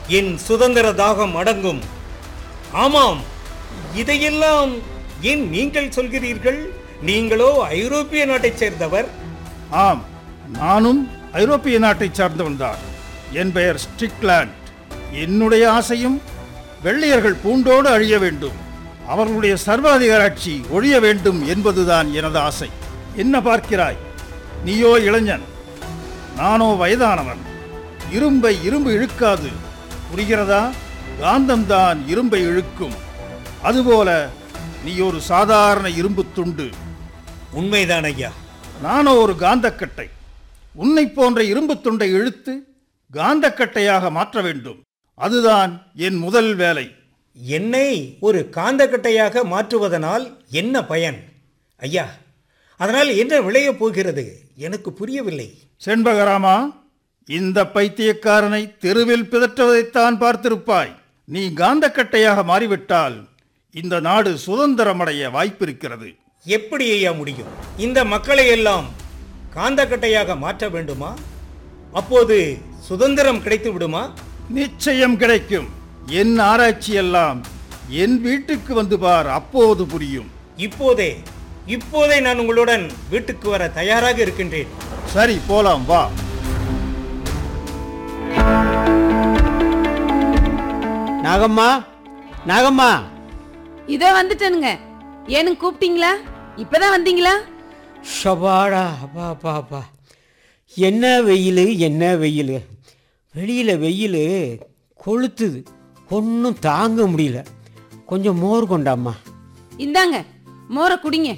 என் சுதந்திர தாகம் அடங்கும் ஆமாம் இதையெல்லாம் ஏன் நீங்கள் சொல்கிறீர்கள் நீங்களோ ஐரோப்பிய நாட்டைச் சேர்ந்தவர் ஆம் நானும் ஐரோப்பிய நாட்டைச் சார்ந்தவன்தான் என் பெயர் ஸ்டிக்லாண்ட் என்னுடைய ஆசையும் வெள்ளையர்கள் பூண்டோடு அழிய வேண்டும் அவர்களுடைய சர்வாதிகாராட்சி ஒழிய வேண்டும் என்பதுதான் எனது ஆசை என்ன பார்க்கிறாய் நீயோ இளைஞன் நானோ வயதானவன் இரும்பை இரும்பு இழுக்காது புரிகிறதா காந்தம்தான் இரும்பை இழுக்கும் அதுபோல நீ ஒரு சாதாரண இரும்பு துண்டு உண்மைதான் ஐயா நானோ ஒரு காந்தக்கட்டை உன்னை போன்ற இரும்பு துண்டை இழுத்து காந்தக்கட்டையாக மாற்ற வேண்டும் அதுதான் என் முதல் வேலை என்னை ஒரு காந்தக்கட்டையாக மாற்றுவதனால் என்ன பயன் ஐயா அதனால் என்ன விளையப் போகிறது எனக்கு புரியவில்லை செண்பகராமா இந்த பைத்தியக்காரனை தெருவில் பிதற்றுவதைத்தான் பார்த்திருப்பாய் நீ காந்தக்கட்டையாக மாறிவிட்டால் இந்த நாடு சுதந்திரமடைய வாய்ப்பிருக்கிறது எப்படி ஐயா முடியும் இந்த மக்களை எல்லாம் காந்தக்கட்டையாக மாற்ற வேண்டுமா அப்போது சுதந்திரம் கிடைத்து விடுமா நிச்சயம் கிடைக்கும் என் ஆராய்ச்சி எல்லாம் என் வீட்டுக்கு வந்து பார் அப்போது புரியும் இப்போதே இப்போதே நான் உங்களுடன் வீட்டுக்கு வர தயாராக இருக்கின்றேன் சரி போலாம் வா நாகம்மா நாகம்மா இதோ வந்துட்டேனுங்க ஏனுங்க கூப்பிட்டீங்களா இப்பதான் வந்தீங்களா ஷபாடா அப்பா அப்பா அப்பா என்ன வெயில் என்ன வெயில் வெளியில் வெயில் கொளுத்துது ஒன்றும் தாங்க முடியல கொஞ்சம் மோர் கொண்டாம்மா இந்தாங்க மோரை குடிங்க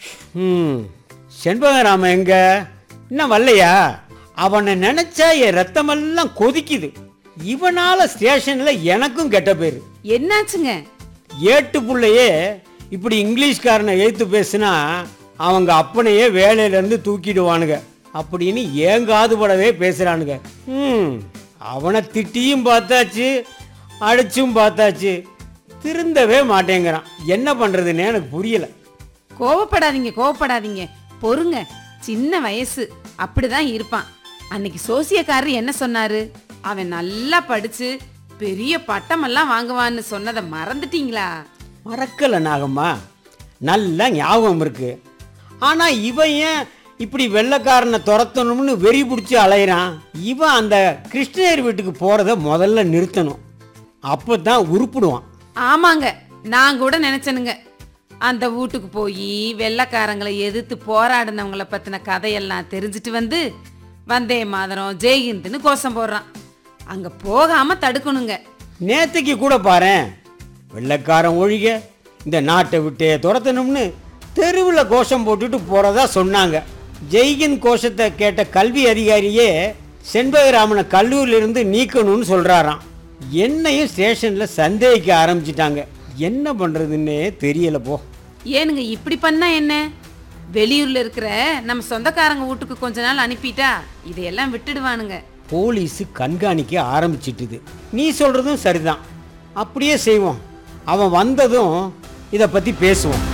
ம் செண்பகராம எங்க இன்னும் வரலையா அவனை நினைச்சா என் ரத்தமெல்லாம் கொதிக்குது இவனால ஸ்டேஷன்ல எனக்கும் கெட்ட பேரு என்னாச்சுங்க ஏட்டு புள்ளையே இப்படி இங்கிலீஷ்காரனை எழுத்து பேசுனா அவங்க அப்பனையே வேலையிலேருந்து தூக்கிடுவானுங்க அப்படின்னு ஏங்காது படவே பேசுகிறானுங்க ம் அவனை திட்டியும் பார்த்தாச்சு அடிச்சும் பார்த்தாச்சு திருந்தவே மாட்டேங்கிறான் என்ன பண்ணுறதுன்னு எனக்கு புரியல கோவப்படாதீங்க கோவப்படாதீங்க பொறுங்க சின்ன வயசு அப்படிதான் இருப்பான் அன்னைக்கு சோசியக்காரர் என்ன சொன்னாரு அவன் நல்லா படிச்சு பெரிய பட்டமெல்லாம் வாங்குவான்னு சொன்னதை மறந்துட்டீங்களா மறக்கல நாகம்மா நல்லா ஞாபகம் இருக்கு ஆனா இவன் ஏன் இப்படி வெள்ளைக்காரனை துரத்தணும்னு வெறி பிடிச்சி அலையிறான் இவன் அந்த கிருஷ்ணகிரி வீட்டுக்கு போறத முதல்ல நிறுத்தணும் அப்பதான் உருப்பிடுவான் ஆமாங்க நான் கூட நினைச்சனுங்க அந்த வீட்டுக்கு போய் வெள்ளைக்காரங்களை எதிர்த்து போராடினவங்கள பத்தின கதையெல்லாம் தெரிஞ்சுட்டு வந்து வந்தே மாதரம் ஜெய்ஹிந்துன்னு கோஷம் போடுறான் அங்க போகாம தடுக்கணுங்க நேத்துக்கு கூட பாரேன் வெள்ளைக்காரன் ஒழிக இந்த நாட்டை விட்டே துரத்தணும்னு தெருவில் கோஷம் போட்டுட்டு போறதா சொன்னாங்க ஜெய்கின் கோஷத்தை கேட்ட கல்வி அதிகாரியே செண்பகராமனை கல்லூரியிலிருந்து நீக்கணும்னு சொல்றாராம் என்னையும் ஸ்டேஷன்ல சந்தேகிக்க ஆரம்பிச்சிட்டாங்க என்ன பண்றதுன்னே தெரியல போ ஏனுங்க இப்படி பண்ணா என்ன வெளியூர்ல இருக்கிற நம்ம சொந்தக்காரங்க வீட்டுக்கு கொஞ்ச நாள் அனுப்பிட்டா இதையெல்லாம் விட்டுடுவானுங்க போலீஸ் கண்காணிக்க ஆரம்பிச்சிட்டுது நீ சொல்றதும் சரிதான் அப்படியே செய்வோம் அவன் வந்ததும் இதை பத்தி பேசுவோம்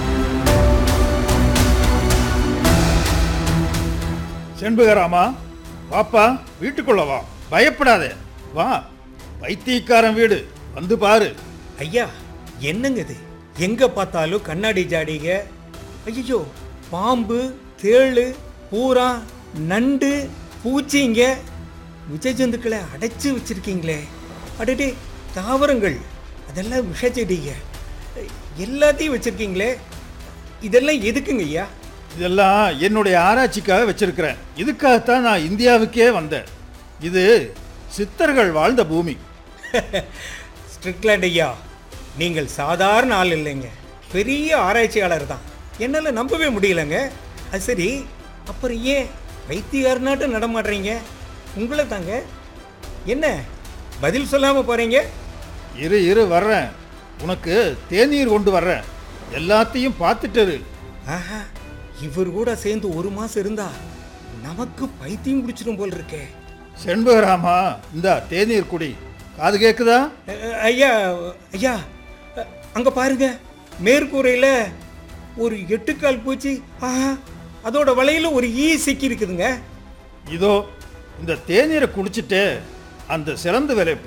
செண்பகராமா வாப்பா வீட்டுக்குள்ள வா பயப்படாதே வா பைத்தியக்காரன் வீடு வந்து பாரு ஐயா என்னங்க இது எங்க பார்த்தாலும் கண்ணாடி ஜாடிக ஐயோ பாம்பு தேளு பூரா நண்டு பூச்சிங்க விஷஜந்துக்களை அடைச்சு வச்சிருக்கீங்களே அடடே தாவரங்கள் அதெல்லாம் விஷச்செடிங்க எல்லாத்தையும் வச்சிருக்கீங்களே இதெல்லாம் எதுக்குங்க ஐயா இதெல்லாம் என்னுடைய ஆராய்ச்சிக்காக வச்சிருக்கிறேன் இதுக்காகத்தான் நான் இந்தியாவுக்கே வந்தேன் இது சித்தர்கள் வாழ்ந்த பூமி ஸ்ட்ரிக்லாண்ட் ஐயா நீங்கள் சாதாரண ஆள் இல்லைங்க பெரிய ஆராய்ச்சியாளர் தான் என்னால் நம்பவே முடியலங்க அது சரி அப்புறம் ஏன் வைத்தியார்னாட்டும் நடமாடுறீங்க உங்களை தாங்க என்ன பதில் சொல்லாமல் போகிறீங்க இரு இரு வர்றேன் உனக்கு தேநீர் கொண்டு வர்றேன் எல்லாத்தையும் பார்த்துட்டு இரு. ஆஹா இவர் கூட சேர்ந்து ஒரு மாதம் இருந்தா நமக்கு பைத்தியம் பிடிச்சிடும் போல் இருக்கே செண்பகராமா இந்தா தேநீர் குடி காது கேக்குதா அ- அ- ஐயா ஐயா அ- அங்க பாருங்க மேற்கூரையில் ஒரு எட்டுக்கால் பூச்சி ஆஹா அதோட வலையில ஒரு ஈ சிக்கி இருக்குதுங்க இதோ இந்த தேநீரை குடிச்சிட்டு அந்த சிறந்த வேலை